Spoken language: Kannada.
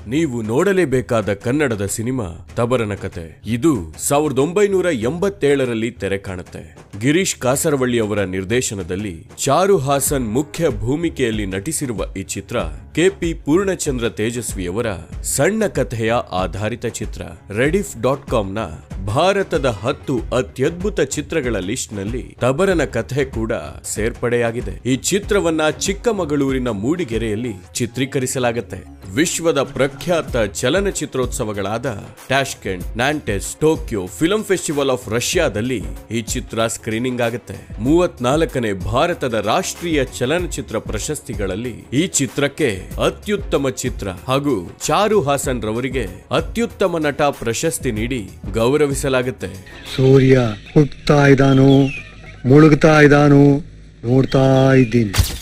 ನೀವು ನೋಡಲೇಬೇಕಾದ ಕನ್ನಡದ ಸಿನಿಮಾ ತಬರನ ಕತೆ ಇದು ಸಾವಿರದ ಒಂಬೈನೂರ ಎಂಬತ್ತೇಳರಲ್ಲಿ ತೆರೆ ಕಾಣುತ್ತೆ ಗಿರೀಶ್ ಕಾಸರವಳ್ಳಿ ಅವರ ನಿರ್ದೇಶನದಲ್ಲಿ ಚಾರು ಹಾಸನ್ ಮುಖ್ಯ ಭೂಮಿಕೆಯಲ್ಲಿ ನಟಿಸಿರುವ ಈ ಚಿತ್ರ ಕೆಪಿ ಪೂರ್ಣಚಂದ್ರ ತೇಜಸ್ವಿಯವರ ಸಣ್ಣ ಕಥೆಯ ಆಧಾರಿತ ಚಿತ್ರ ರೆಡಿಫ್ ಡಾಟ್ ಕಾಮ್ನ ಭಾರತದ ಹತ್ತು ಅತ್ಯದ್ಭುತ ಚಿತ್ರಗಳ ಲಿಸ್ಟ್ ನಲ್ಲಿ ತಬರನ ಕಥೆ ಕೂಡ ಸೇರ್ಪಡೆಯಾಗಿದೆ ಈ ಚಿತ್ರವನ್ನ ಚಿಕ್ಕಮಗಳೂರಿನ ಮೂಡಿಗೆರೆಯಲ್ಲಿ ಚಿತ್ರೀಕರಿಸಲಾಗುತ್ತೆ ವಿಶ್ವದ ಪ್ರಖ್ಯಾತ ಚಲನಚಿತ್ರೋತ್ಸವಗಳಾದ Tashkent Nantes Tokyo film festival of ರಷ್ಯಾದಲ್ಲಿ ಈ ಚಿತ್ರ ಸ್ಕ್ರೀನಿಂಗ್ ಆಗುತ್ತೆ ಮೂವತ್ನಾಲ್ಕನೇ ಭಾರತದ ರಾಷ್ಟ್ರೀಯ ಚಲನಚಿತ್ರ ಪ್ರಶಸ್ತಿಗಳಲ್ಲಿ ಈ ಚಿತ್ರಕ್ಕೆ ಅತ್ಯುತ್ತಮ ಚಿತ್ರ ಹಾಗೂ ಚಾರು ಹಾಸನ್ ರವರಿಗೆ ಅತ್ಯುತ್ತಮ ನಟ ಪ್ರಶಸ್ತಿ ನೀಡಿ ಗೌರವಿಸಲಾಗುತ್ತೆ ಸೂರ್ಯ ಹುಟ್ತಾ ಇದ್ದಾನೋ ಮುಳುಗ್ತಾ ಇದ್ದಾನೋ ನೋಡ್ತಾ ಇದ್ದೀನಿ